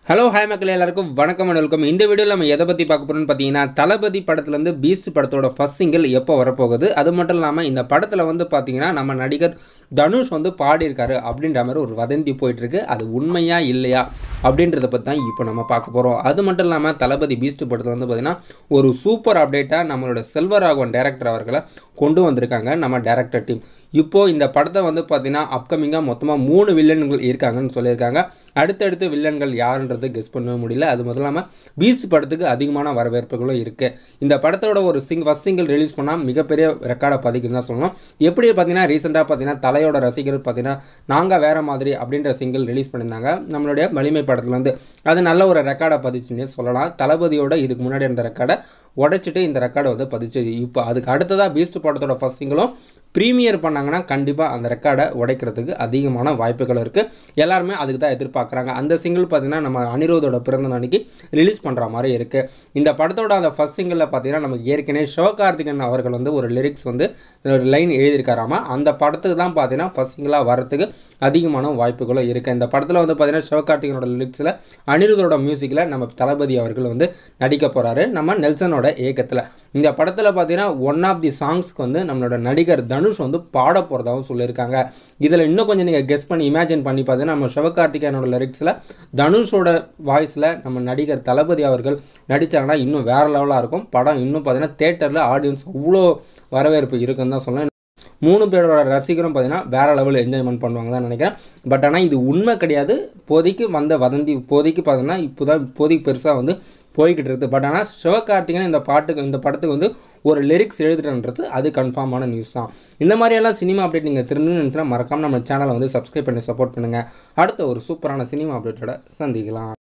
hello hi மக்கள் எல்லாருக்கும் வணக்கம் and welcome இந்த வீடியோவில் நம்ம எதை பற்றி பார்க்க போகிறோம்னு பார்த்தீங்கன்னா தளபதி படத்துலேருந்து பீஸ்ட் படத்தோட ஃபர்ஸ்ட் சிங்கிள் எப்போ வரப்போகுது அது மட்டும் இல்லாமல் இந்த படத்தில் வந்து பார்த்தீங்கன்னா நம்ம நடிகர் தனுஷ் வந்து பாடியிருக்காரு அப்படின்ற மாதிரி ஒரு வதந்தி போயிட்டுருக்கு அது உண்மையா இல்லையா அப்படின்றத பற்றி தான் இப்போ நம்ம பார்க்க போகிறோம் அது மட்டும் இல்லாமல் தளபதி பீஸ்ட் படத்தில் வந்து பார்த்தீங்கன்னா ஒரு சூப்பர் அப்டேட்டாக நம்மளோட செல்வராகவன் டேரக்டர் அவர்களை கொண்டு வந்திருக்காங்க நம்ம டேரக்டர் டீம் இப்போது இந்த படத்தை வந்து பார்த்தீங்கன்னா அப்கமிங்காக மொத்தமாக மூணு வில்லன்கள் இருக்காங்கன்னு சொல்லியிருக்காங்க அடுத்தடுத்து வில்லன்கள் யாருன்றது கெஸ் பண்ணவே முடியல அது மட்டும் இல்லாமல் பீஸ்ட் படத்துக்கு அதிகமான வரவேற்புகளும் இருக்குது இந்த படத்தோட ஒரு சிங் ஃபஸ்ட் சிங்கிள் ரிலீஸ் பண்ணால் மிகப்பெரிய ரெக்கார்டை பதிக்குன்னு தான் சொல்லணும் எப்படி பார்த்தீங்கன்னா ரீசெண்டாக பார்த்தீங்கன்னா தலையோட ரசிகர்கள் பார்த்தீங்கன்னா நாங்கள் வேற மாதிரி அப்படின்ற சிங்கிள் ரிலீஸ் பண்ணியிருந்தாங்க நம்மளுடைய வலிமை படத்துலேருந்து அது நல்ல ஒரு ரெக்கார்டை பதிச்சுன்னே சொல்லலாம் தளபதியோட இதுக்கு முன்னாடி இருந்த ரெக்கார்டை உடைச்சிட்டு இந்த ரெக்கார்டை வந்து பதிச்சு இப்போ அதுக்கு அடுத்ததாக பீஸ்ட் படத்தோட ஃபர்ஸ்ட் சிங்கிளும் ப்ரீமியர் பண்ணாங்கன்னா கண்டிப்பாக அந்த ரெக்கார்டை உடைக்கிறதுக்கு அதிகமான வாய்ப்புகள் இருக்குது எல்லாருமே அதுக்கு தான் எதிர்பார்க்குறாங்க அந்த சிங்கிள் பார்த்தீங்கன்னா நம்ம அனிருத்தோட பிறந்த நாளைக்கு ரிலீஸ் பண்ணுற மாதிரி இருக்குது இந்த படத்தோட அந்த ஃபர்ஸ்ட் சிங்கிளில் பார்த்தீங்கன்னா நமக்கு ஏற்கனவே சிவகார்த்திகன் அவர்கள் வந்து ஒரு லிரிக்ஸ் வந்து ஒரு லைன் எழுதியிருக்காராமா அந்த படத்துக்கு தான் பார்த்தீங்கன்னா ஃபர்ஸ்ட் சிங்கிளாக வரத்துக்கு அதிகமான வாய்ப்புகளும் இருக்குது இந்த படத்தில் வந்து பார்த்தீங்கன்னா சிவகார்த்திகனோட லிரிக்ஸில் அனிருத்தோட மியூசிக்கில் நம்ம தளபதி அவர்கள் வந்து நடிக்க போகிறாரு நம்ம நெல்சனோட இயக்கத்தில் இந்த படத்தில் பார்த்தீங்கன்னா ஒன் ஆஃப் தி சாங்ஸ்க்கு வந்து நம்மளோட நடிகர் தனுஷ் வந்து பாட போகிறதாகவும் சொல்லியிருக்காங்க இதில் இன்னும் கொஞ்சம் நீங்கள் கெஸ் பண்ணி இமேஜின் பண்ணி பார்த்தீங்கன்னா நம்ம சிவகார்த்திகேயனோட லிரிக்ஸில் தனுஷோட வாய்ஸில் நம்ம நடிகர் தளபதி அவர்கள் நடித்தாங்கன்னா இன்னும் வேறு லெவலாக இருக்கும் படம் இன்னும் பார்த்தீங்கன்னா தேட்டரில் ஆடியன்ஸ் அவ்வளோ வரவேற்பு இருக்குன்னு தான் சொல்லணும் மூணு பேரோட ரசிகரும் பார்த்தீங்கன்னா வேற லெவலில் என்ஜாய்மெண்ட் பண்ணுவாங்க தான் நினைக்கிறேன் பட் ஆனால் இது உண்மை கிடையாது இப்போதைக்கு வந்த வதந்தி இப்போதைக்கு பார்த்தீங்கன்னா இப்போ தான் இப்போதைக்கு பெருசாக வந்து போய்கிட்டு இருக்குது பட் ஆனால் சிவகார்த்திகன் இந்த பாட்டுக்கு இந்த படத்துக்கு வந்து ஒரு லிரிக்ஸ் எழுதுறன்றது அது கன்ஃபார்மான நியூஸ் தான் இந்த மாதிரியெல்லாம் சினிமா அப்டேட் நீங்கள் திரும்பணும்னு மறக்காமல் நம்ம சேனலை வந்து சப்ஸ்கிரைப் பண்ணி சப்போர்ட் பண்ணுங்கள் அடுத்த ஒரு சூப்பரான சினிமா அப்டேட்டோட சந்திக்கலாம்